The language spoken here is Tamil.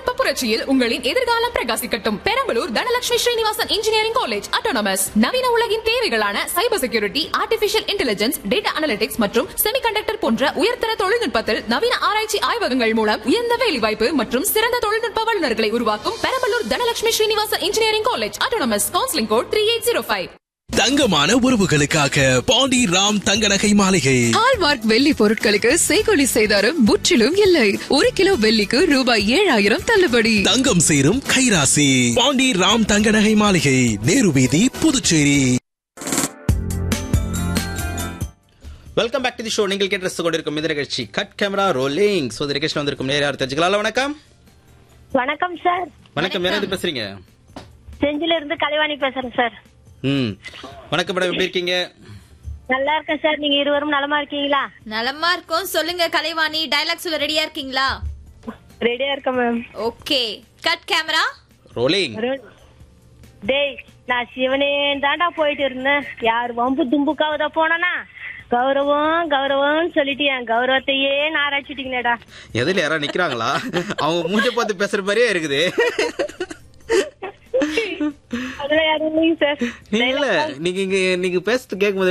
தொழில்நுட்ப புரட்சியில் உங்களின் எதிர்காலம் பிரகாசிக்கட்டும் Perambalur Dhanalakshmi Srinivasan engineering college autonomous நவீன உலகின் தேவைகளான cyber security artificial intelligence data analytics மற்றும் செமிகண்டக்டர் போன்ற உயர்தர தொழில்நுட்பத்தில் நவீன ஆராய்ச்சி ஆய்வகங்கள் மூலம் உயர்ந்த வேலைவாய்ப்பு மற்றும் சிறந்த தொழில்நுட்ப வல்லுநர்களை உருவாக்கும் Perambalur Dhanalakshmi Srinivasan engineering college autonomous counselling code three eight zero five தங்கமான உறவுகளுக்காக பாண்டி ராம் தங்க நகை மாளிகை ஹால்மார்க் வெள்ளி பொருட்களுக்கு செய்கொலி செய்தாரும் முற்றிலும் இல்லை ஒரு கிலோ வெள்ளிக்கு ரூபாய் ஏழாயிரம் தள்ளுபடி தங்கம் சேரும் கைராசி பாண்டி ராம் தங்க நகை மாளிகை நேரு வீதி Puducherry welcome back to the show நீங்கள் கேட்டு ரசித்துக் கொண்டிருக்கும் இந்த நிகழ்ச்சி கட் கேமரா ரோலிங் ஸோ இந்த நிகழ்ச்சியில் வந்திருக்கும் நேரம் யார் தெரிஞ்சுக்கலாம் வணக்கம் வணக்கம் சார் வணக்கம் யாராவது பேசுறீங்க செஞ்சில இருந்து கலைவாணி பேசுறேன் சார் ம் வணக்கம் மேடம் எப்படி இருக்கீங்க நல்லா இருக்கேன் சார் நீங்க இருவரும் நலமா இருக்கீங்களா நலமா இருக்கும் சொல்லுங்க கலைவாணி டைலாக் சொல்ல ரெடியா இருக்கீங்களா ரெடியா இருக்கேன் ma'am okay cut camera rolling டேய் நான் சிவனே தாண்டா போயிட்டு இருந்தேன் யார் வம்பு தும்புக்காவதா போனனா கௌரவம் கௌரவம்னு சொல்லிட்டு என் கௌரவத்தையே நாராய்ச்சிட்டீங்களேடா எதில் யாராவது நிக்கிறாங்களா அவங்க மூஞ்ச பார்த்து பேசுற மாதிரியே இருக்குது அதெல்லாம் யாரும் இல்லைங்க சார் இல்ல நீங்க இங்க நீங்க பேசுறது கேட்கும்